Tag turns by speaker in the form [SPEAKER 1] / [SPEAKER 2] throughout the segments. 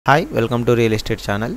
[SPEAKER 1] hi welcome to real estate channel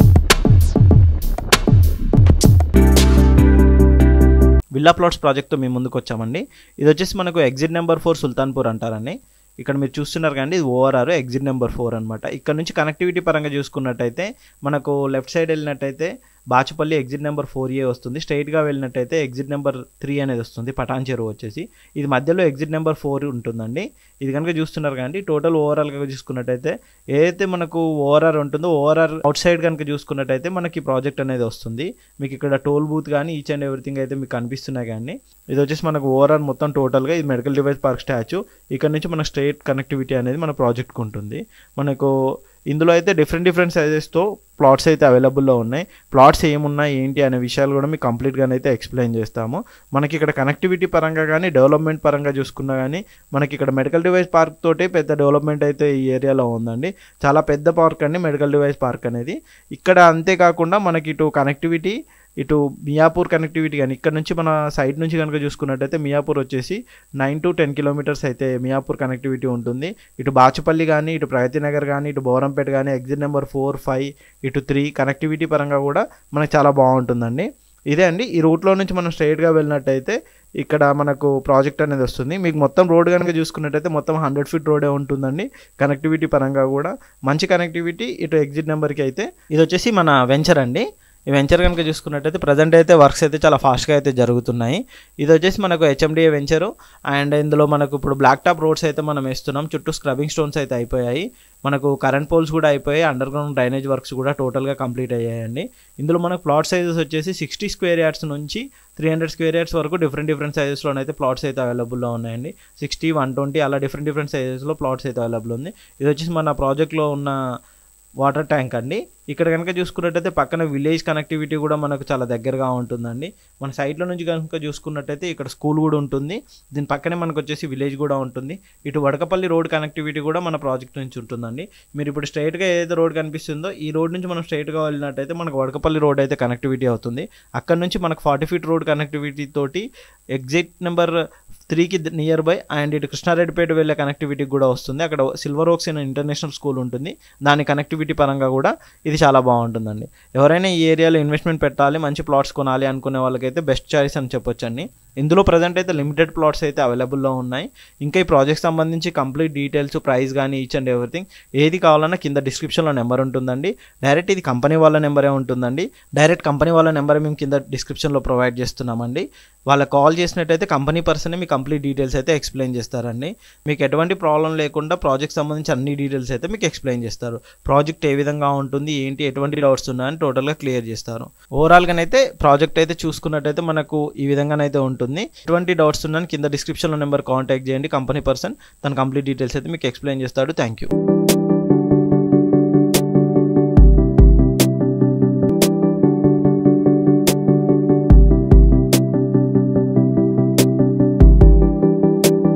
[SPEAKER 1] villa plots ప్రాజెక్ట్తో మేము ముందుకు వచ్చామండి ఇది వచ్చేసి మనకు ఎగ్జిట్ నెంబర్ ఫోర్ సుల్తాన్పూర్ అంటారండి ఇక్కడ మీరు చూస్తున్నారు కానీ ఇది ఓఆర్ఆర్ ఎగ్జిట్ నెంబర్ ఫోర్ అనమాట ఇక్కడ నుంచి కనెక్టివిటీ పరంగా చూసుకున్నట్టయితే మనకు లెఫ్ట్ సైడ్ వెళ్ళినట్టయితే Bachupalli exit number four A వస్తుంది స్ట్రైట్గా వెళ్ళినట్టయితే ఎగ్జిట్ నెంబర్ త్రీ అనేది వస్తుంది పటాన్ చెరువు వచ్చేసి ఇది మధ్యలో ఎగ్జిట్ నెంబర్ ఫోర్ ఉంటుందండి ఇది కనుక చూస్తున్నారు కానీ టోటల్ ఓవరాల్గా చూసుకున్నట్టయితే ఏదైతే మనకు ఓఆర్ఆర్ ఉంటుందో ఓఆర్ఆర్ అవుట్ సైడ్ కనుక చూసుకున్నట్టయితే మనకి ప్రాజెక్ట్ అనేది వస్తుంది మీకు ఇక్కడ టోల్ బూత్ కానీ ఈచ్ అండ్ ఎవ్రీథింగ్ అయితే మీకు కనిపిస్తున్నాయి కానీ ఇది వచ్చేసి మనకు ఓవరాల్ మొత్తం టోటల్గా ఇది మెడికల్ డివైస్ పార్క్ స్టాచ్యూ ఇక్కడ నుంచి మన స్ట్రైట్ కనెక్టివిటీ అనేది మన ప్రాజెక్ట్కి ఉంటుంది మనకు ఇందులో అయితే డిఫరెంట్ డిఫరెంట్ సైజెస్తో ప్లాట్స్ అయితే అవైలబుల్లో ఉన్నాయి ప్లాట్స్ ఏమున్నాయి ఏంటి అనే విషయాలు కూడా మీకు కంప్లీట్గా అయితే ఎక్స్ప్లెయిన్ చేస్తాము మనకి ఇక్కడ కనెక్టివిటీ పరంగా కానీ డెవలప్మెంట్ పరంగా చూసుకున్నా కానీ మనకి ఇక్కడ మెడికల్ డివైస్ పార్క్ తోటి పెద్ద డెవలప్మెంట్ అయితే ఈ ఏరియాలో ఉందండి చాలా పెద్ద పార్క్ అండి మెడికల్ డివైస్ పార్క్ అనేది ఇక్కడ అంతేకాకుండా మనకి ఇటు కనెక్టివిటీ ఇటు మియాపూర్ కనెక్టివిటీ కానీ ఇక్కడ నుంచి మన సైడ్ నుంచి కనుక చూసుకున్నట్టయితే మియాపూర్ వచ్చేసి నైన్ టు టెన్ కిలోమీటర్స్ అయితే మియాపూర్ కనెక్టివిటీ ఉంటుంది ఇటు బాచుపల్లి కానీ ఇటు ప్రగతి నగర్ కానీ ఇటు బోరంపేట కానీ ఎగ్జిట్ నెంబర్ ఫోర్ ఫైవ్ ఇటు త్రీ కనెక్టివిటీ పరంగా కూడా మనకు చాలా బాగుంటుందండి ఇదే అండి ఈ రూట్లో నుంచి మనం స్ట్రైట్గా వెళ్ళినట్టయితే ఇక్కడ మనకు ప్రాజెక్ట్ అనేది వస్తుంది మీకు మొత్తం రోడ్ కనుక చూసుకున్నట్టయితే మొత్తం హండ్రెడ్ ఫీట్ రోడే ఉంటుందండి కనెక్టివిటీ పరంగా కూడా మంచి కనెక్టివిటీ ఇటు ఎగ్జిట్ నెంబర్కి అయితే ఇది వచ్చేసి మన వెంచర్ అండి ఈ వెంచర్ కనుక చూసుకున్నట్టయితే ప్రజెంట్ అయితే వర్క్స్ అయితే చాలా ఫాస్ట్గా అయితే జరుగుతున్నాయి ఇది వచ్చేసి మనకు హెచ్ఎండిఏ వెంచరు అండ్ ఇందులో మనకు ఇప్పుడు బ్లాక్ టాప్ రోడ్స్ అయితే మనం వేస్తున్నాం చుట్టూ స్క్రబ్బింగ్ స్టోన్స్ అయితే అయిపోయాయి మనకు కరెంట్ పోల్స్ కూడా అయిపోయాయి అండర్ గ్రౌండ్ డ్రైనేజ్ వర్క్స్ కూడా టోటల్గా కంప్లీట్ అయ్యాయండి ఇందులో మనకు ప్లాట్ సైజెస్ వచ్చేసి సిక్స్టీ స్క్వేర్ యార్డ్స్ నుంచి త్రీ హండ్రెడ్ స్క్వేర్ యార్డ్స్ వరకు డిఫరెంట్ డిఫరెంట్ సైజెస్లో అయితే ప్లాట్స్ అయితే అవైలబుల్లో ఉన్నాయండి సిక్స్టీ వన్ ట్వంటీ అలా డిఫరెంట్ డిఫరెంట్ సైజెస్లో ప్లాట్స్ అయితే అవైలబుల్ ఉంది ఇది వచ్చేసి మన ప్రాజెక్ట్లో ఉన్న వాటర్ ట్యాంక్ అండి ఇక్కడ కనుక చూసుకున్నట్టయితే పక్కన విలేజ్ కనెక్టివిటీ కూడా మనకు చాలా దగ్గరగా ఉంటుందండి మన సైడ్లో నుంచి కనుక చూసుకున్నట్టయితే ఇక్కడ స్కూల్ కూడా ఉంటుంది దీని పక్కనే మనకు వచ్చేసి విలేజ్ కూడా ఉంటుంది ఇటు వడకపల్లి రోడ్ కనెక్టివిటీ కూడా మన ప్రాజెక్ట్ నుంచి ఉంటుందండి మీరు ఇప్పుడు స్ట్రైట్గా ఏదైతే రోడ్ కనిపిస్తుందో ఈ రోడ్ నుంచి మనం స్ట్రైట్గా వెళ్ళినట్టయితే మనకు వడకపల్లి రోడ్ అయితే కనెక్టివిటీ అవుతుంది అక్కడ నుంచి మనకు ఫార్టీ ఫీట్ రోడ్ కనెక్టివిటీ తోటి ఎగ్జిట్ నెంబర్ త్రీకి నియర్ బై అండ్ ఇటు కృష్ణారెడ్డిపేట వెళ్ళే కనెక్టివిటీ కూడా వస్తుంది అక్కడ సిల్వర్ ఓక్స్ అనే ఇంటర్నేషనల్ స్కూల్ ఉంటుంది దాని కనెక్టివిటీ పరంగా కూడా ఇది చాలా బాగుంటుందండి ఎవరైనా ఈ ఏరియాలో ఇన్వెస్ట్మెంట్ పెట్టాలి మంచి ప్లాట్స్ కొనాలి అనుకునే వాళ్ళకైతే బెస్ట్ చాయిస్ అని చెప్పొచ్చండి ఇందులో ప్రజెంట్ అయితే లిమిటెడ్ ప్లాట్స్ అయితే అవైలబుల్లో ఉన్నాయి ఇంకా ఈ ప్రాజెక్ట్ సంబంధించి కంప్లీట్ డీటెయిల్స్ ప్రైస్ కానీ ఈచ్ అండ్ ఎవ్రీథింగ్ ఏది కావాలన్నా కింద డిస్క్రిప్షన్లో నెంబర్ ఉంటుందండి డైరెక్ట్ ఇది కంపెనీ వాళ్ళ నెంబరే ఉంటుందండి డైరెక్ట్ కంపెనీ వాళ్ళ నెంబర్ మేము కింద డిస్క్రిప్షన్లో ప్రొవైడ్ చేస్తున్నామండి వాళ్ళకి కాల్ చేసినట్టయితే కంపెనీ పర్సనే మీ కంప్లీట్ డీటెయిల్స్ అయితే ఎక్స్ప్లెయిన్ చేస్తారండి మీకు ఎటువంటి ప్రాబ్లం లేకుండా ప్రాజెక్ట్ సంబంధించి అన్ని డీటెయిల్స్ అయితే మీకు ఎక్స్ప్లెయిన్ చేస్తారు ప్రాజెక్ట్ ఏ విధంగా ఉంటుంది ఏంటి ఎటువంటి డౌట్స్ ఉన్నాయని టోటల్గా క్లియర్ చేస్తారు ఓవరాల్గానైతే ప్రాజెక్ట్ అయితే చూసుకున్నట్టయితే మనకు ఈ విధంగానైతే ఉంటుంది ఎటువంటి డౌట్స్ ఉన్నాయని కింద డిస్క్రిప్షన్లో నెంబర్ కాంటాక్ట్ చేయండి కంపెనీ పర్సన్ తన కంప్లీట్ డీటెయిల్స్ అయితే మీకు ఎక్స్ప్లెయిన్ చేస్తాడు థ్యాంక్ యూ